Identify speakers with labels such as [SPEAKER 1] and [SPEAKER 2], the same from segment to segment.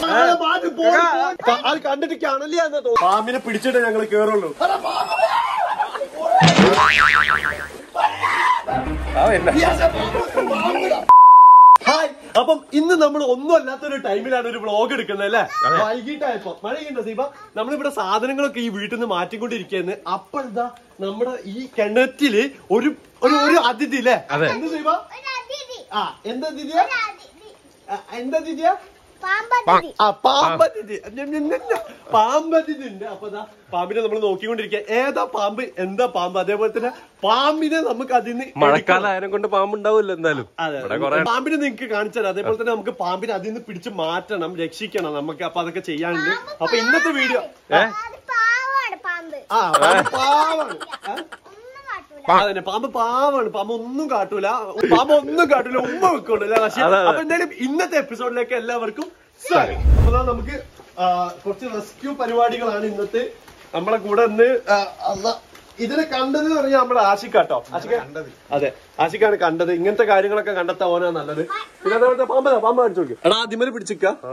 [SPEAKER 1] അത് കണ്ടിട്ട് കാണലില്ല എന്നാ തോന്നുന്നു പാമ്പിനെ പിടിച്ചിട്ട് ഞങ്ങൾ കേറുള്ളൂ ഹായ് അപ്പം ഇന്ന് നമ്മൾ ഒന്നും അല്ലാത്തൊരു ടൈമിലാണ് ഒരു വ്ളോഗ് എടുക്കുന്നത് അല്ലേ വൈകിട്ടായപ്പോ മഴയുണ്ടോ സീബ നമ്മളിവിടെ സാധനങ്ങളൊക്കെ ഈ വീട്ടിൽ നിന്ന് മാറ്റിക്കൊണ്ടിരിക്കുന്നത് അപ്പൊ എന്താ നമ്മുടെ ഈ കിണറ്റില് ഒരു ഒരു ഒരു അതിഥി അല്ലേ എന്ത് സീബ ആ എന്താ അതിഥിയാ ആ, എന്താ അതിഥിയാ ആ പാമ്പതിഥി പാമ്പതിഥി ഉണ്ട് അപ്പൊ ദാ പാമ്പിനെ നമ്മൾ നോക്കിക്കൊണ്ടിരിക്കുക ഏതാ പാമ്പ് എന്താ പാമ്പ് അതേപോലെ തന്നെ പാമ്പിനെ നമുക്ക് അതിന്
[SPEAKER 2] മഴക്കാലം ആയതിനെ കൊണ്ട് പാമ്പുണ്ടാവില്ല എന്തായാലും
[SPEAKER 1] അതെ
[SPEAKER 2] ഇവിടെ കുറെ
[SPEAKER 1] പാമ്പിനെ നിങ്ങൾക്ക് കാണിച്ചു തരാം അതേപോലെ തന്നെ നമുക്ക് പാമ്പിനെ അതിൽ നിന്ന് പിടിച്ച് മാറ്റണം രക്ഷിക്കണം നമുക്ക് അപ്പൊ അതൊക്കെ ചെയ്യാനുണ്ട് അപ്പൊ ഇന്നത്തെ വീഡിയോ
[SPEAKER 3] പാവാണ് പാമ്പ്
[SPEAKER 1] ആ പാമ്പ് പാവാണ് ആ?
[SPEAKER 3] ഒന്നും കാട്ടൂല
[SPEAKER 1] അതന്നെ പാമ്പ് പാവാണ് പാമ്പ് ഒന്നും കാട്ടൂല പാമ്പ് ഒന്നും കാട്ടൂല ഉമ്മ വെക്കുള്ളൂ അല്ലേ റഷീദ്?
[SPEAKER 2] അതെ, അതെ.
[SPEAKER 1] അപ്പൊ എന്തായാലും ഇന്നത്തെ എപ്പിസോഡിലേക്ക് എല്ലാവർക്കും സ്വാഗതം അപ്പൊ ദാ നമുക്ക് ആ, കുറച്ച് റെസ്ക്യൂ പരിപാടികളാണ് ഇന്നത്തെ നമ്മളെ കൂടെ ഇന്ന് ആ, അള്ളാ, ഇതിനെ കണ്ടത് എന്ന് പറഞ്ഞാൽ നമ്മുടെ ആഷിക്കാട്ടോ ആഷിക്ക അതെ ആഷിക്കാണ് കണ്ടത് ഇങ്ങനത്തെ കാര്യങ്ങളൊക്കെ കണ്ടെത്താൻ ഓനാ നല്ലത് പിന്നെ അതേപോലത്തെ പാമ്പ് പാമ്പ് കാണിച്ചു നോക്കി എടാ ആദ്യമേ പിടിച്ചിക്ക
[SPEAKER 2] ആ,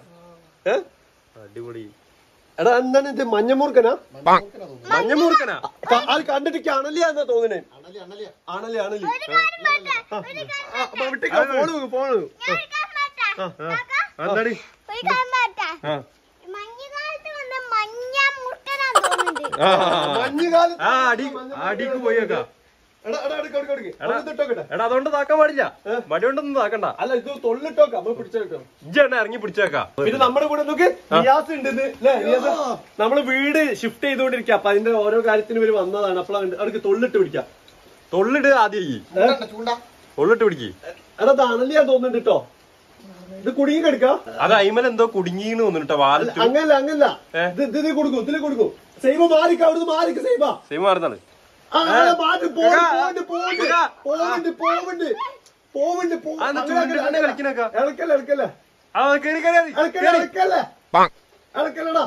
[SPEAKER 1] ഏ
[SPEAKER 2] അടിപൊളി
[SPEAKER 1] എടാ എന്താണ് ഇത് മഞ്ഞമൂർക്കനാ
[SPEAKER 2] മഞ്ഞമൂർക്കനാ
[SPEAKER 1] അപ്പൊ അത് കണ്ടിട്ട് കാണലില്ല എന്നാ തോന്നണേ ആണല്ലേ ആണല്ലേ
[SPEAKER 3] ഒരു കാര്യം പറയട്ടെ? ഒരു കാര്യം
[SPEAKER 1] ആ, അപ്പൊ വിട്ടേക്ക്, ഫോണ് വെക്ക്, ഫോണ് വെക്ക്.
[SPEAKER 3] ഞാൻ ഒരു കാര്യം പറയട്ടെ? കാക്ക,
[SPEAKER 2] എന്താടി
[SPEAKER 3] ഒരു കാര്യം പറയട്ടെ?
[SPEAKER 2] ആ.
[SPEAKER 3] മഞ്ഞുകാലത്ത് വന്ന മഞ്ഞ മുട്ടനാന്ന് തോന്നുന്നുണ്ട്
[SPEAKER 2] ആ,
[SPEAKER 1] മഞ്ഞുകാലത്ത്
[SPEAKER 2] ആ അടി അടിക്ക് പോയേക്കാ
[SPEAKER 1] എടാ, എടാ, എടുക്ക്, എടുക്ക്, എടുക്ക്. ഒന്ന് ഇട്ടോക്കട്ടെ.
[SPEAKER 2] എടാ അതുകൊണ്ട് താക്കാൻ പാടില്ല വടി കൊണ്ടൊന്നും താക്കണ്ട
[SPEAKER 1] അല്ല ഇത് തൊള്ളിട്ടോക്കാം നമ്മൾ പിടിച്ചേക്കാം
[SPEAKER 2] ഇജ്ജ് തന്നെ ഇറങ്ങി പിടിച്ചേക്കാ
[SPEAKER 1] പിന്നെ നമ്മുടെ കൂടെ നോക്ക് റിയാസ് ഉണ്ട് ഇന്ന്. ല്ലേ, റിയാസ്? നമ്മള് വീട് ഷിഫ്റ്റ് ചെയ്തോണ്ടിരിക്കുക അപ്പൊ അതിന്റെ ഓരോ കാര്യത്തിന് ഇവര് വന്നതാണ് അപ്പോൾ അവർക്ക് തൊള്ളിട്ട് പിടിക്കാം
[SPEAKER 2] തൊള്ളിട് ആദ്യം ഈ തൊള്ളിട്ട് പിടിക്ക്
[SPEAKER 1] എടാ തണല് ഞാൻ തോന്നുന്നുണ്ട് കേട്ടോ ഇത് കുടുങ്ങി കിടക്കാം
[SPEAKER 2] അത് അയിമൽ എന്തോ കുടുങ്ങിന്ന് തോന്നുന്നുട്ടോ വാലറ്റ്
[SPEAKER 1] അങ്ങനല്ല അങ്ങനല്ല
[SPEAKER 2] ഏ?
[SPEAKER 1] ഇത് ഇത് ഇതിൽ കൊടുക്കും ഇതിൽ കൊടുക്കും സൈബ മാറിക്ക അവിടുന്ന് മാറിക്ക സൈബ
[SPEAKER 2] സെയിം മാറുന്നാണ്
[SPEAKER 1] ആ, ആ, മാറ്റി, പോണ്ട്,
[SPEAKER 2] ഇതാ.
[SPEAKER 1] പോണ്ട്, പോണ്ട്,
[SPEAKER 2] ഇതാ.
[SPEAKER 1] പോണ്ട്, പോവുണ്ട്, പോവുണ്ട്, പോ-
[SPEAKER 2] ആ, എന്നാ
[SPEAKER 1] അങ്ങനെ,
[SPEAKER 2] ചുണ്ടിൽ
[SPEAKER 1] അങ്ങനെ,
[SPEAKER 2] കൊണ്ട് കളിക്കണേക്കാ.
[SPEAKER 1] ഇളക്കല്ലേ, ഇളക്കല്ലേ,
[SPEAKER 2] ആ കേറി കേറി മതി.
[SPEAKER 1] ഇളക്കല്ലേ,
[SPEAKER 2] കേറി.
[SPEAKER 1] ഇളക്കല്ലേ, ഇളക്കല്ലെടാ.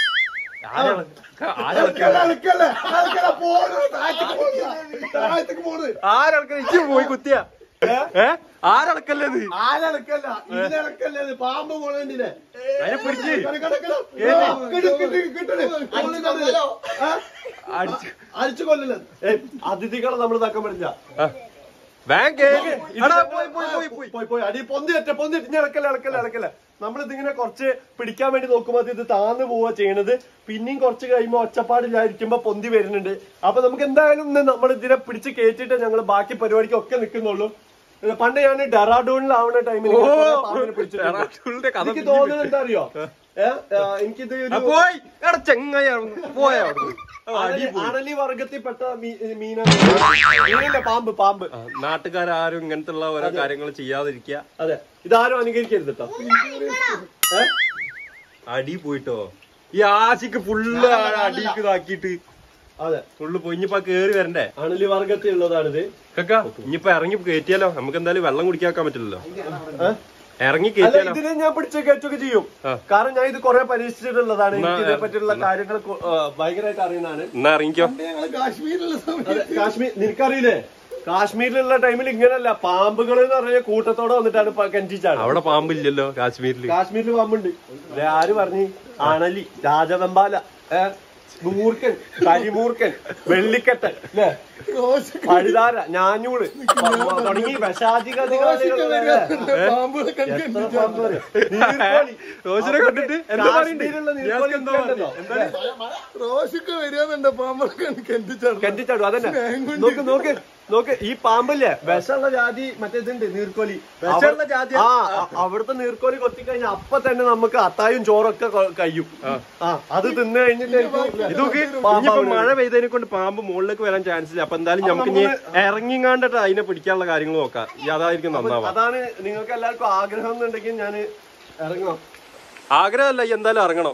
[SPEAKER 2] ആരാ ഇളക്ക- ആരാ
[SPEAKER 1] ഇളക്കല്ലേ,
[SPEAKER 2] ഇളക്ക-
[SPEAKER 1] ഇളക്കല്ലേ, ഇളക്കല്ലേ, പോണ്, താഴത്തേക്ക് പോണ്, താഴത്തേക്ക് പോണ്.
[SPEAKER 2] ആരാ ഇളക്കല്? ഇജ്ജ് പോയി കുത്തിയ ഏ ആരളക്കല്ലേ ഇത്
[SPEAKER 1] ആരിളക്കല്ല, ഇതിലിളക്കല്ലേ, ഇത് പാമ്പ് പോണേണ്ടില്ലേ.
[SPEAKER 2] അതിനെ പിടിച്ച്.
[SPEAKER 1] കിടക്ക്, കിടക്ക്,
[SPEAKER 2] ഏത്?
[SPEAKER 1] ആ, കിട്ട്, കിട്ട്, കിട്ടണ്. അടിച്ച് കൊല്ലല്ലോ. ആ?
[SPEAKER 2] അടിച്ച്
[SPEAKER 1] അടിച്ചു കൊല്ലല്ലേ ഏയ്, അതിഥികളെ നമ്മൾ ഇതാക്കാൻ പറ്റില്ല
[SPEAKER 2] വേഗം കേറി എടാ, പോയി പോയി പോയി പോയി
[SPEAKER 1] പോയി പോയി അടി പൊന്തി ഒറ്റ പൊന്തി ഇനി ഇളക്കല്ല ഇളക്കല്ല ഇളക്കല്ല നമ്മൾ ഇതിങ്ങനെ കുറച്ച് പിടിക്കാൻ വേണ്ടി നോക്കുമ്പോ ഇത് താന്ന് പോവാ ചെയ്യണത് പിന്നെയും കുറച്ച് കഴിയുമ്പോ ഒച്ചപ്പാടില്ലായിരിക്കുമ്പോ പൊന്തി വരുന്നുണ്ട് അപ്പൊ നമുക്ക് എന്തായാലും നമ്മൾ ഇതിനെ പിടിച്ച് കയറ്റിട്ട് ഞങ്ങൾ ബാക്കി പരിപാടിക്ക് ഒക്കെ നിൽക്കുന്നുള്ളൂ ഇത് പണ്ട് ഞാൻ ഡെറാഡൂണിലാവുന്ന ടൈമിൽ
[SPEAKER 2] ഓ,
[SPEAKER 1] പിടിച്ചിട്ടുണ്ട്
[SPEAKER 2] ഡെറാഡൂണിന്റെ കഥ
[SPEAKER 1] എനിക്ക്
[SPEAKER 2] പിന്നെയും
[SPEAKER 1] തോന്നുന്നത് എന്താ അറിയോ ഏ, ആ, എനിക്കിത്
[SPEAKER 2] ആ,
[SPEAKER 1] ഒരു
[SPEAKER 2] പോയി എടാ ചെങ്ങായി പോയാ അവിടുന്ന് ആ, അടി
[SPEAKER 1] അണലി-
[SPEAKER 2] പോയി
[SPEAKER 1] അണലി വർഗത്തിൽപ്പെട്ട മീ- മീനാണ് മീനല്ല പാമ്പ് പാമ്പ്
[SPEAKER 2] ആ, നാട്ടുകാരും ഇങ്ങനത്തെ ഉള്ള ഓരോ കാര്യങ്ങൾ ചെയ്യാതിരിക്കുക
[SPEAKER 1] അതെ ഇതാരും അനുകരിക്കരുത് കേട്ടോ ഏ?
[SPEAKER 2] അടി പോയിട്ടോ ഈ ആശിക്ക് ഫുള്ള് അടിക്ക് ഇതാക്കിയിട്ട്
[SPEAKER 1] അതെ
[SPEAKER 2] ഫുള്ള് പോയി ഇനിയിപ്പോ കേറി വരണ്ടേ
[SPEAKER 1] അണലി വർഗത്തിലുള്ളതാണിത്
[SPEAKER 2] കക്ക ഇനിയിപ്പോ ഇറങ്ങി കയറ്റിയാലോ നമുക്ക് എന്തായാലും വെള്ളം കുടിക്കാക്കാൻ പറ്റില്ലല്ലോ
[SPEAKER 1] ഏ?
[SPEAKER 2] ഇറങ്ങി
[SPEAKER 1] അല്ല
[SPEAKER 2] കയറ്റിയാലോ
[SPEAKER 1] ഇതിനെ ഞാൻ പിടിച്ച് കയറ്റൊക്കെ ചെയ്യും
[SPEAKER 2] ആ.
[SPEAKER 1] കാരണം ഞാൻ ഇത് കുറെ പരീക്ഷിച്ചിട്ടുള്ളതാണ് എനിക്ക്
[SPEAKER 2] എന്നാ,
[SPEAKER 1] ഇതിനെ പറ്റിയുള്ള കാര്യങ്ങൾ കൊ- ആ, ഭയങ്കരമായിട്ട് അറിയുന്നതാണ്
[SPEAKER 2] എന്നാ ഇറങ്ങിക്കോ
[SPEAKER 1] അതെ, കാശ്മീർ നിനക്കറിയില്ലേ കാശ്മീരിലുള്ള ടൈമിൽ ഇങ്ങനല്ല പാമ്പുകൾ എന്ന് പറഞ്ഞ കൂട്ടത്തോടെ വന്നിട്ടാണ് പ- കഞ്ചിച്ചാണ്
[SPEAKER 2] അവിടെ പാമ്പില്ലല്ലോ കാശ്മീരില്
[SPEAKER 1] കാശ്മീരിൽ പാമ്പുണ്ട് ദേ ആര് പറഞ്ഞു അണലി രാജവെമ്പാല ഏ മൂർക്കൻ കരിമൂർക്കൻ വെള്ളിക്കെട്ടൻ ല്ലേ പഴുതാര ഞാഞ്ഞൂട് പ- തുടങ്ങി വിഷാദികളികള്
[SPEAKER 2] റോസിനെ കണ്ടിട്ട് എന്താ പറയുന്നത്
[SPEAKER 1] കാശ്മീരിലുള്ള നീർക്കോലി
[SPEAKER 2] എന്താ
[SPEAKER 1] ഉണ്ടല്ലോ.
[SPEAKER 4] റോഷൊക്കെ വരികയെന്നുണ്ട് പാമ്പൊക്കെ കെട്ടിച്ചാടും
[SPEAKER 1] കണ്ടിച്ചാടും അതന്നെ നോക്ക് നോക്ക് നോക്ക് ഈ പാമ്പില്ലേ വിഷമുള്ള ജാതി മറ്റേതുണ്ട് നീർക്കോലി
[SPEAKER 2] വിഷമുള്ള ജാതി?
[SPEAKER 1] ആ അ- അവിടുത്തെ നീർക്കോലി കൊത്തിക്കഴിഞ്ഞാൽ അപ്പൊ തന്നെ നമുക്ക് അത്തായും ചോറൊക്കെ കൊ- കഴിയും ആ അത് തിന്നു കഴിഞ്ഞിട്ട്
[SPEAKER 2] ഇതൊക്കെ ഇനിയിപ്പോ മഴ പെയ്തതിനെ കൊണ്ട് പാമ്പ് മുകളിലേക്ക് വരാൻ ചാൻസ് ഇല്ല അപ്പൊ എന്തായാലും നമുക്ക് ഇനി ഇറങ്ങിങ്ങാണ്ടിട്ട് അതിനെ പിടിക്കാനുള്ള കാര്യങ്ങൾ നോക്കാം ഈ അതായിരിക്കും നന്നാവാ
[SPEAKER 1] അതാണ് നിങ്ങൾക്ക് എല്ലാവർക്കും ആഗ്രഹം എന്നുണ്ടെങ്കിൽ ഞാൻ ഇറങ്ങാം
[SPEAKER 2] ആഗ്രഹമല്ല ഈ എന്തായാലും ഇറങ്ങണം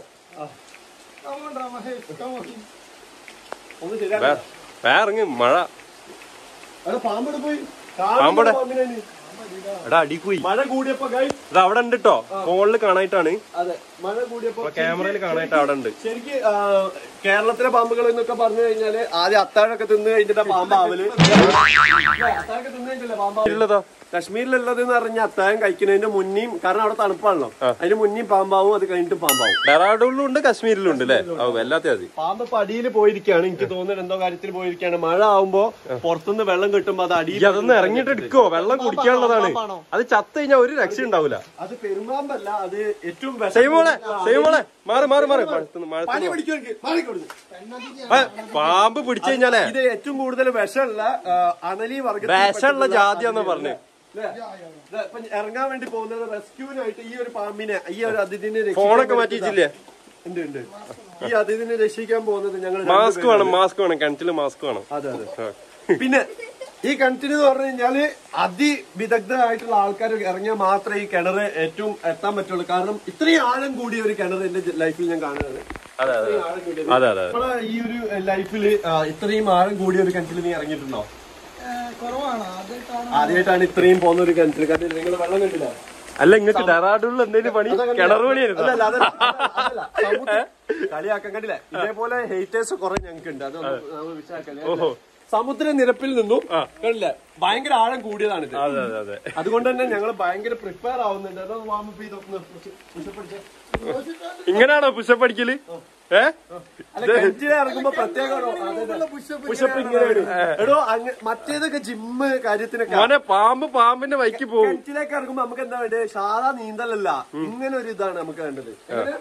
[SPEAKER 1] ഒന്ന് ശരിയാ
[SPEAKER 2] വേ- വേ ഇറങ്ങി മഴ
[SPEAKER 1] അവിടെ പാമ്പെടെ പോയി
[SPEAKER 2] പാമ്പെടെ?
[SPEAKER 1] പാമ്പിനെ
[SPEAKER 2] എടാ അടി പോയി
[SPEAKER 1] മഴ കൂടിയപ്പോ ഗൈ
[SPEAKER 2] ഇത് അവിടെ ഉണ്ട് കേട്ടോ ഫോണിൽ കാണായിട്ടാണ്
[SPEAKER 1] അതെ മഴ കൂടിയപ്പോ
[SPEAKER 2] ക്യാമറയിൽ കാണായിട്ട് അവിടെ ഉണ്ട്
[SPEAKER 1] ശരിക്ക് ആ, കേരളത്തിലെ പാമ്പുകൾ എന്നൊക്കെ പറഞ്ഞു കഴിഞ്ഞാല് ആദ്യം അത്താഴൊക്കെ തിന്ന് കഴിഞ്ഞിട്ട് പാമ്പാവല് അത്താഴൊക്കെ തിന്ന് കഴിഞ്ഞിട്ടല്ലേ പാമ്പാവല്
[SPEAKER 2] ഉള്ളതോ
[SPEAKER 1] കശ്മീരിലുള്ളത് എന്ന് പറഞ്ഞാൽ അത്താഴം കഴിക്കുന്നതിന്റെ മുന്നേയും കാരണം അവിടെ തണുപ്പാണല്ലോ അതിന് മുന്നേയും പാമ്പാവും അത് കഴിഞ്ഞിട്ട് പാമ്പാവും
[SPEAKER 2] ഡെറാഡൂണിലും ഉണ്ട് കശ്മീരിലും ഉണ്ട് അല്ലേ ഓ വല്ലാത്ത മതി
[SPEAKER 1] പാമ്പ് ഇപ്പൊ അടിയിൽ പോയിരിക്കുകയാണ് എനിക്ക് തോന്നുന്നത് എന്തോ കാര്യത്തിൽ പോയിരിക്കുകയാണ് മഴ ആവുമ്പോ പുറത്തുനിന്ന് വെള്ളം കിട്ടുമ്പോ അത് അടിയിൽ
[SPEAKER 2] ഈ അതൊന്ന് ഇറങ്ങിയിട്ട് എടുക്കോ വെള്ളം കുടിക്കാനുള്ളതാണ് അത് ചത്ത് കഴിഞ്ഞാൽ ഒരു രക്ഷ ഉണ്ടാവില്ല
[SPEAKER 1] അത് പെരുമ്പാമ്പല്ല അത് ഏറ്റവും
[SPEAKER 2] സൈമോളെ സൈമോളെ മാറി മാറി മാറി മഴത്തുനിന്ന്
[SPEAKER 1] പനി
[SPEAKER 2] മഴത്തുനിന്ന്
[SPEAKER 1] പിടിക്കും എനിക്ക്. മാറിക്കൊടുക്ക്.
[SPEAKER 2] ആ, പാമ്പ് പിടിച്ചു കഴിഞ്ഞാലേ
[SPEAKER 1] ഇത് ഏറ്റവും കൂടുതൽ വിഷമുള്ള ആ, അണലി വർഗ്ഗത്തിൽ
[SPEAKER 2] വിഷമുള്ള
[SPEAKER 1] പെട്ടിട്ടുള്ള
[SPEAKER 2] ജാതിയാന്നാ പറഞ്ഞെ.
[SPEAKER 1] ല്ലേ? ഇത് ഇപ്പൊ ഇറങ്ങാൻ വേണ്ടി പോകുന്നത് റെസ്ക്യൂവിനായിട്ട് ഈ ഒരു പാമ്പിനെ ഈ ഒരു അതിഥിനെ രക്ഷിക്കാൻ
[SPEAKER 2] ഫോണൊക്കെ
[SPEAKER 1] വേണ്ടി
[SPEAKER 2] മാറ്റിയിട്ടില്ലേ
[SPEAKER 1] ഉണ്ട് ഉണ്ട് ഈ അതിഥിനെ രക്ഷിക്കാൻ പോകുന്നത് ഞങ്ങൾ
[SPEAKER 2] മാസ്ക് വേണം മാസ്ക് വേണം കിണറ്റില് മാസ്ക് വേണം
[SPEAKER 1] അതെ അതെ പിന്നെ ഈ കിണറ്റിന് എന്ന് പറഞ്ഞു കഴിഞ്ഞാല് അതിവിദഗ്ധരായിട്ടുള്ള ആൾക്കാർ ഇറങ്ങിയാൽ മാത്രമേ ഈ കിണർ ഏറ്റവും എത്താൻ പറ്റുള്ളൂ കാരണം ഇത്രയും ആഴം കൂടിയ ഒരു കിണർ എന്റെ ലൈഫിൽ ഞാൻ കാണുന്നത്
[SPEAKER 2] അതെ അതെ
[SPEAKER 1] ഇത്രയും ആഴം കൂടിയത്
[SPEAKER 2] അതെ അതെ
[SPEAKER 1] നമ്മളെ ഈ ഒരു ലൈഫിൽ ഇത്രയും ആഴം കൂടിയ ഒരു കിണറ്റിൽ നീ ഇറങ്ങിയിട്ടുണ്ടോ ആദ്യമായിട്ടാണ് ഇത്രയും പോകുന്ന ഒരു കിണറ്റിൽ കാരണം നിങ്ങൾ വെള്ളം കണ്ടില്ല
[SPEAKER 2] അല്ല ഇങ്ങക്ക് ഡെറാഡൂണിൽ എന്തെങ്കിലും പണി കിണർ പണിയായിരുന്നു
[SPEAKER 1] അതല്ല, അതല്ല, അതല്ല, സമുദ്ര- കളിയാക്കാൻ കണ്ടില്ല ഇതേപോലെ ഹേറ്റേഴ്സ് കുറെ ഞങ്ങൾക്ക് ഉണ്ട് അത്
[SPEAKER 2] ഓഹോ.
[SPEAKER 1] സമുദ്ര നിരപ്പിൽ നിന്നും കണ്ടില്ല ഭയങ്കര ആഴം കൂടിയതാണിത്
[SPEAKER 2] അതെ അതെ അതെ
[SPEAKER 1] അതുകൊണ്ട് തന്നെ ഞങ്ങൾ ഭയങ്കര പ്രിപ്പയർ ആവുന്നുണ്ട് അതൊന്ന് വാമ ഇതൊക്കെ ഒന്ന് പുഷ്- push-up അടിച്ചേ.
[SPEAKER 2] ഇങ്ങനെയാണോ പുഷപ്പ് അടിക്കല് ഏ
[SPEAKER 1] അല്ല കിണറ്റിലെ ഇറങ്ങുമ്പോ പ്രത്യേക പുഷപ്പ് ഇങ്ങനെയാണ് എടോ അങ്ങ് മറ്റേതൊക്കെ ജിമ്മ് കാര്യത്തിനൊക്കെ
[SPEAKER 2] മോനെ പാമ്പ് പാമ്പിന്റെ വൈക്ക് പോവും
[SPEAKER 1] കിണറ്റിലേക്ക് ഇറങ്ങുമ്പോ നമുക്ക് എന്താ വേണ്ടത് സാധാ നീന്തലല്ല ഇങ്ങനെ ഒരു ഇതാണ് നമുക്ക് വേണ്ടത് എങ്ങനെ?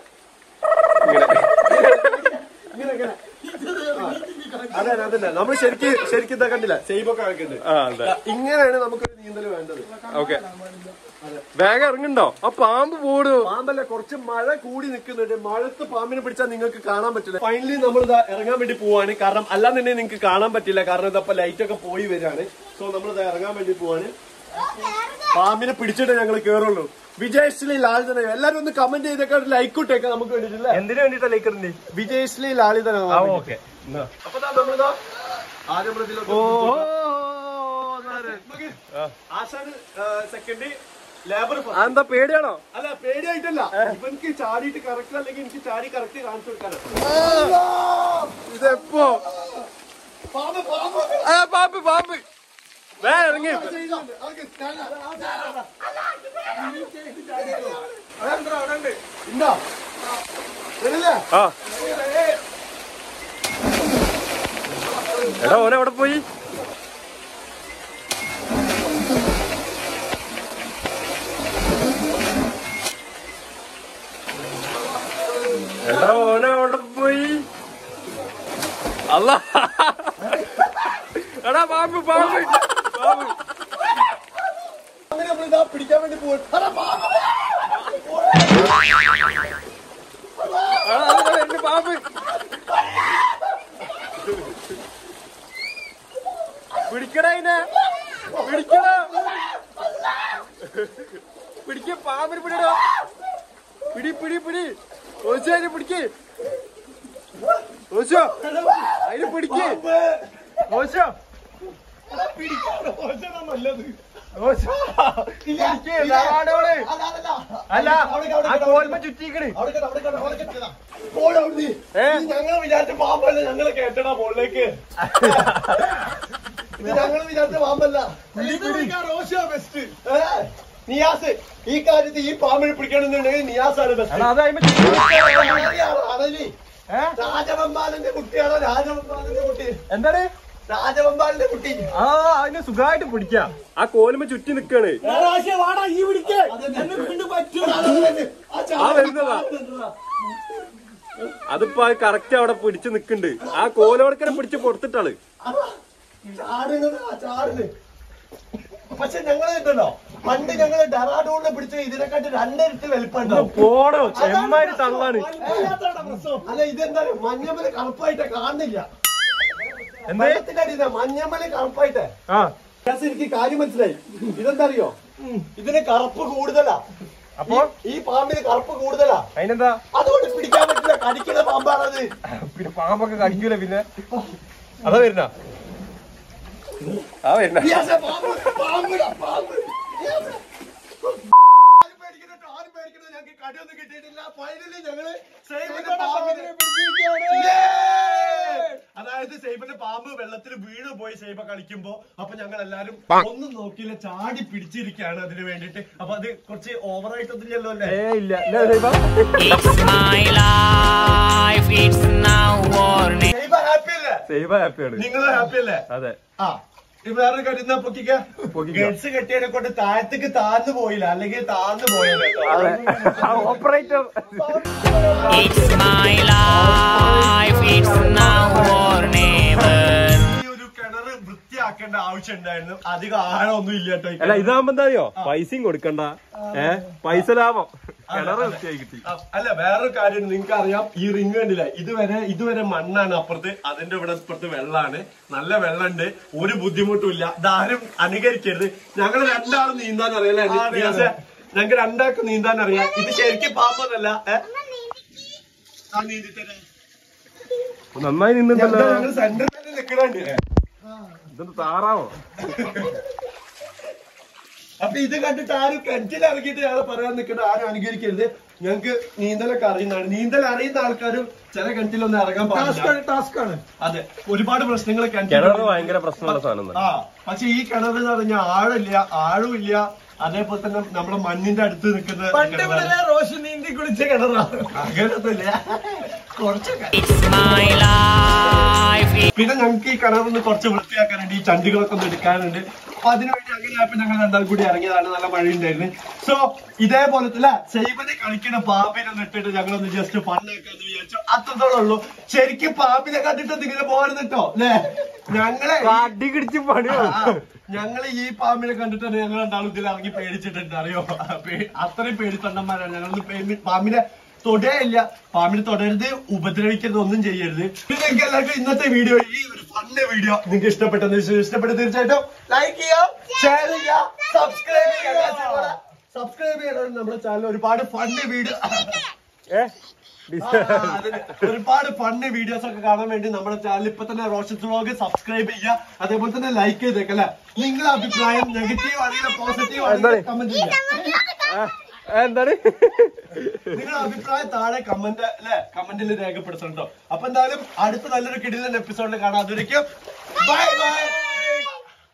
[SPEAKER 1] ഇങ്ങനെ, ഇങ്ങനെ. ആ. അതെ അതല്ല നമ്മൾ ശരിക്ക് ശരിക്കും ഇതാ കണ്ടില്ല സേബൊക്കെ ആക്കുന്നുണ്ട്
[SPEAKER 2] ആ അതെ
[SPEAKER 1] ഇങ്ങനെയാണ് നമുക്കൊരു നീന്തൽ വേണ്ടത്
[SPEAKER 2] ഓക്കെ വേഗം ഇറങ്ങുണ്ടോ ആ പാമ്പ് പോടൂ
[SPEAKER 1] പാമ്പല്ല കുറച്ച് മഴ കൂടി നിൽക്കുന്നുണ്ട് മഴത്ത് പാമ്പിനെ പിടിച്ചാൽ നിങ്ങൾക്ക് കാണാൻ പറ്റില്ല ഫൈനലി നമ്മൾ ഇതാ ഇറങ്ങാൻ വേണ്ടി പോവാണ് കാരണം അല്ലാന്നുണ്ടെങ്കിൽ നിങ്ങൾക്ക് കാണാൻ പറ്റില്ല കാരണം ഇതപ്പോ ലൈറ്റ് ഒക്കെ പോയി വരികയാണ് സോ നമ്മൾ ഇതാ ഇറങ്ങാൻ വേണ്ടി പോവാണ് പാമ്പിനെ പിടിച്ചിട്ട് ഞങ്ങൾ കേറുള്ളൂ വിജയശ്രീ ലാളിതന എല്ലാരും ഒന്ന് കമന്റ് ചെയ്തൊക്കെ ഒരു ലൈക്ക് ഇട്ടേക്കാം നമുക്ക് വേണ്ടിട്ടില്ല
[SPEAKER 2] എന്തിനു വേണ്ടിട്ടാ ലൈക്കറിന്റെ
[SPEAKER 1] വിജയശ്രീ ലാളിതന
[SPEAKER 2] ഓക്കെ
[SPEAKER 1] അപ്പൊ ദാ നമ്മളിതാ ആദ്യം പ്രതിലൊക്കെ ആശാന് സെക്കൻഡ് ലേബർ
[SPEAKER 2] എന്താ പേടിയാണോ
[SPEAKER 1] അല്ല പേടിയായിട്ടല്ല ഇവൻക്ക് ചാടിയിട്ട് കറക്റ്റ് അല്ലെങ്കിൽ എനിക്ക് ചാടി കറക്റ്റ് കാണിച്ചു കൊടുക്കാനാണ്
[SPEAKER 2] ഇതെപ്പോ ആ പാമ്പ് പാമ്പ് വേ ഇറങ്ങി
[SPEAKER 1] ഉണ്ടോ വരില്ലേ
[SPEAKER 2] ആ എടാ ഓനെ എവിടെ പോയി എടാ ഓനെ എവിടെ പോയി അല്ല എടാ പാമ്പ് പാമ്പ് പാമ്പ്
[SPEAKER 1] അങ്ങനെ നമ്മളിതാ പിടിക്കാൻ വേണ്ടി പോകും
[SPEAKER 2] എടാ, അതിലെ വരുന്നു പാമ്പ് പിടിക്കടാ ഇതിനെ പിടിക്കടാ പിടിക്ക പാമ്പിന് പിടിടോ പിടി പിടി പിടി ഓശോ അതിനെ പിടിക്ക് ഓശോ അതിനെ പിടിക്ക് ഓശോ ഓശോ പിടിക്ക്, ദാടാടോള്. അല്ല ആ കോൽമ ചുറ്റിക്കണ് ഏ?
[SPEAKER 1] ഞങ്ങൾ വിചാരിച്ച പാമ്പല്ല ഞങ്ങളെ കേട്ടടാ മുകളിലേക്ക് ഇത് ഞങ്ങൾ വിചാരിച്ച പാമ്പല്ല ഏ? നിയാസ് ഈ കാര്യത്തിൽ ഈ പാമ്പിനെ പിടിക്കണമെന്നുണ്ടെങ്കിൽ നിയാസാണ് ബെസ്റ്റ്
[SPEAKER 2] എടാ, അത് അതിന്മേൽ ചുറ്റി-
[SPEAKER 1] അണലി
[SPEAKER 2] ഏ?
[SPEAKER 1] രാജവമ്പാലന്റെ കുട്ടിയാണോ രാജവമ്പാലന്റെ കുട്ടി
[SPEAKER 2] എന്താണ്
[SPEAKER 1] രാജവമ്പാലന്റെ കുട്ടി
[SPEAKER 2] ആ അതിന് സുഖമായിട്ട് പിടിക്കാം ആ കോലുമ്പോ ചുറ്റി നിക്കാണ് ആ വരുന്നതാ അതിപ്പോ കറക്റ്റ് അവിടെ പിടിച്ച് നിക്കണ്ട് ആ കോലോടക്കനെ പിടിച്ച് കൊടുത്തിട്ടാള്
[SPEAKER 1] ചാടുന്നത് ആ ചാടുന്നത് പക്ഷെ ഞങ്ങൾ ഉണ്ടല്ലോ പണ്ട് ഞങ്ങള് ഡെറാഡൂണിനെ പിടിച്ച ഇതിനെക്കാട്ടി രണ്ടിരട്ടി വലിപ്പുണ്ടാവും
[SPEAKER 2] പോടോ ചെമ്മാരി തള്ളാണ്
[SPEAKER 1] അല്ല ഇതെന്താ മഞ്ഞമ്മല് കറുപ്പായിട്ട് കാണുന്നില്ല
[SPEAKER 2] എന്തേ
[SPEAKER 1] വെള്ളത്തിന്റെ അടിയില മഞ്ഞമ്മല് കറുപ്പായിട്ട്
[SPEAKER 2] ആ
[SPEAKER 1] യെസ്, എനിക്ക് കാര്യം മനസ്സിലായി ഇതെന്താ അറിയോ ഇതിന് കറുപ്പ് കൂടുതലാ
[SPEAKER 2] അപ്പൊ
[SPEAKER 1] ഈ പാമ്പിന് കറുപ്പ് കൂടുതലാ
[SPEAKER 2] അതിനെന്താ
[SPEAKER 1] അതുകൊണ്ട് പിടിക്കാൻ പറ്റില്ല കടിക്കുന്ന പാമ്പാണത്
[SPEAKER 2] പിന്നെ പാമ്പൊക്കെ കടിക്കൂല പിന്നെ അതാ വരുന്ന ആ വരുന്ന
[SPEAKER 1] യെസ്, പാമ്പ്, പാമ്പിടാ, പാമ്പ്. യെസ്. ആരും പേടിക്കണ്ട ട്ടോ, ആരും പേടിക്കണ്ട. ഞങ്ങൾക്ക് കടിയൊന്നും കിട്ടിയിട്ടില്ല ഫൈനലി ഞങ്ങള് സേവിന്റെ പാമ്പിനെ പിടിച്ചിരിക്കുകയാണ്. Yay! അതായത് സൈബന്റെ പാമ്പ് വെള്ളത്തിൽ വീണ് പോയി സൈബ കളിക്കുമ്പോ അപ്പൊ ഞങ്ങൾ എല്ലാരും ഒന്നും നോക്കിയില്ല ചാടി പിടിച്ചിരിക്കുകയാണ് അതിന് വേണ്ടിട്ട് അപ്പൊ അത് കുറച്ച് ഓവറായിട്ടൊന്നുമില്ലല്ലോ അല്ലേ
[SPEAKER 2] ഏ ഇല്ല ഇല്ല Saiba
[SPEAKER 5] It's my life, it's now or never.
[SPEAKER 1] Saiba happy അല്ലേ
[SPEAKER 2] സൈബ ഹാപ്പിയാണ്
[SPEAKER 1] നിങ്ങൾ ഹാപ്പി അല്ലേ
[SPEAKER 2] അതെ
[SPEAKER 1] ആ ഇത് വേറൊരു കാര്യം എന്നാ പൊക്കിക്ക
[SPEAKER 2] പൊക്കിക്കോ.
[SPEAKER 1] ഗഡ്സ് കെട്ടിയതിനെ കൊണ്ട് താഴത്തേക്ക് താഴ്ന്നു പോയില്ല അല്ലെങ്കിൽ താഴ്ന്നു പോയത്
[SPEAKER 2] operator
[SPEAKER 5] It's my life, it's now or never.
[SPEAKER 1] ഈ ഒരു കിണറ് വൃത്തിയാക്കേണ്ട ആവശ്യം ഉണ്ടായിരുന്നു അധികം ആഴമൊന്നും ഇല്ല കേട്ടോ ഈ
[SPEAKER 2] അല്ല
[SPEAKER 1] കിണറ്.
[SPEAKER 2] ഇതാകുമ്പോ എന്താ അറിയോ പൈസയും കൊടുക്കണ്ട ഏ പൈസ ലാഭം കിണറ് വൃത്തിയായി കിട്ടി
[SPEAKER 1] ആ, അല്ല വേറൊരു കാര്യം നിങ്ങൾക്ക് അറിയാം ഈ റിങ് കണ്ടില്ല ഇതുവരെ ഇതുവരെ മണ്ണാണ് അപ്പുറത്ത് അതിന്റെ ഇവിടെ ഇപ്പുറത്ത് വെള്ളമാണ് നല്ല വെള്ളമുണ്ട് ഒരു ബുദ്ധിമുട്ടും ഇല്ല ഇതാരും അനുകരിക്കരുത് ഞങ്ങൾ രണ്ടാളും നീന്താൻ അറിയാലേ നിയാസേ? ഞങ്ങൾക്ക് രണ്ടാൾക്കും നീന്താൻ അറിയാം ഇത് ശരിക്കും പാമ്പൊന്നല്ല ഏ? ആ, നീന്തിത്തരാം.
[SPEAKER 2] നന്നായി നിന്നുണ്ടല്ലോ
[SPEAKER 1] ഞങ്ങൾ സെന്ററിൽ നിൽക്കണുണ്ട്
[SPEAKER 2] ഇതൊന്ന് താറാവോ
[SPEAKER 1] അപ്പൊ ഇത് കണ്ടിട്ട് ആരും കിണറ്റിൽ ഇറങ്ങിയിട്ട് ഞങ്ങൾ പറയാൻ നിൽക്കണ്ട ആരും അനുകരിക്കരുത് ഞങ്ങൾക്ക് നീന്തലൊക്കെ അറിയുന്നതാണ് നീന്തൽ അറിയുന്ന ആൾക്കാരും ചില കിണറ്റിലൊന്നും ഇറങ്ങാൻ പാടില്ല
[SPEAKER 4] ടാസ്ക് ആണ്
[SPEAKER 1] അതെ ഒരുപാട് പ്രശ്നങ്ങൾ
[SPEAKER 2] കിണറ്
[SPEAKER 1] കിണറ്റിൽ
[SPEAKER 2] ഭയങ്കര പ്രശ്നമുള്ള സാധനം തന്നെ.
[SPEAKER 1] ആ പക്ഷെ ഈ കിണർ എന്ന് പറഞ്ഞാൽ ആഴില്ല ആഴുമില്ല അതേപോലെ തന്നെ നമ്മളെ മണ്ണിന്റെ അടുത്ത് നിൽക്കുന്ന
[SPEAKER 4] പണ്ട്
[SPEAKER 1] കിണറാണ്.
[SPEAKER 4] മുതലേ റോഷൻ നീന്തി കുളിച്ച കിണറാണ്
[SPEAKER 1] അങ്ങനൊന്നുമില്ല കുറച്ചൊക്കെ
[SPEAKER 5] It's my life,
[SPEAKER 1] പിന്നെ ഞങ്ങൾക്ക് ഈ കിണറൊന്ന് കുറച്ച് വൃത്തിയാക്കാനുണ്ട് ഈ ചണ്ടികളൊക്കെ ഒന്ന് എടുക്കാനുണ്ട് അപ്പൊ അതിനുവേണ്ടി അങ്ങനെ ആയപ്പോ ഞങ്ങൾ രണ്ടാളും കൂടി ഇറങ്ങിയതാണ് നല്ല മഴ ഉണ്ടായിരുന്നു സോ ഇതേപോലെ തന്നെ സൈബനെ കളിക്കുന്ന പാമ്പിനെ ഒന്ന് ഇട്ടിട്ട് ഞങ്ങളൊന്ന് ജസ്റ്റ് ഫണ്ണാക്കാന്ന് വിചാരിച്ചു അത്രത്തോളം ഉള്ളൂ ശരിക്കും പാമ്പിനെ കണ്ടിട്ട് ഇങ്ങനെ പോരുന്നു കേട്ടോ അല്ലേ ഞങ്ങളെ ഈ-
[SPEAKER 2] അടി കിടിച്ച് പണിയോ
[SPEAKER 1] ആ, ഞങ്ങള് ഈ പാമ്പിനെ കണ്ടിട്ടാണ് ഞങ്ങൾ രണ്ടാളും ഇതിൽ ഇറങ്ങി പേടിച്ചിട്ടുണ്ട് അറിയോ പേ- അത്രയും പേടിത്തൊണ്ടന്മാരാണ് ഞങ്ങൾ പാമ്പിനെ തൊടയില്ല പാമ്പിനെ തൊടരുത് ഉപദ്രവിക്കരുത് ഒന്നും ചെയ്യരുത് പിന്നെ നിങ്ങൾക്ക് എല്ലാവർക്കും ഇന്നത്തെ വീഡിയോ ഈ ഒരു ഫണ്ട് വീഡിയോ നിങ്ങൾക്ക് ഇഷ്ടപ്പെട്ടെന്ന് വിശ്വസിച്ച് ഇഷ്ടപ്പെട്ട തീർച്ചയായിട്ടും ലൈക്ക് ചെയ്യാം ഷെയർ ചെയ്യാം സബ്സ്ക്രൈബ് ചെയ്യാം സബ്സ്ക്രൈബ് ചെയ്യണം നമ്മുടെ ചാനൽ ഒരുപാട് ഫണ്ട് വീഡിയോ
[SPEAKER 2] ഏ
[SPEAKER 1] ഒരുപാട് ഫണ്ട് വീഡിയോസ് ഒക്കെ കാണാൻ വേണ്ടി നമ്മുടെ ചാനൽ ഇപ്പൊ തന്നെ റോഷൻ വ്ളോഗ് സബ്സ്ക്രൈബ് ചെയ്യുക അതേപോലെ തന്നെ ലൈക്ക് ചെയ്തേക്കല്ലേ നിങ്ങളുടെ അഭിപ്രായം നെഗറ്റീവ് ആണെങ്കിലും പോസിറ്റീവ് ആണെങ്കിലും കമന്റ് ചെയ്യുക
[SPEAKER 2] എന്താണ്
[SPEAKER 1] നിങ്ങളുടെ അഭിപ്രായം താഴെ കമന്റ് അല്ലെ കമന്റിൽ രേഖപ്പെടുത്തണം കേട്ടോ അപ്പൊ എന്തായാലും അടുത്ത നല്ലൊരു കിടിലൻ എപ്പിസോഡിൽ കാണാം അതുവരയ്ക്കും ബൈ ബൈ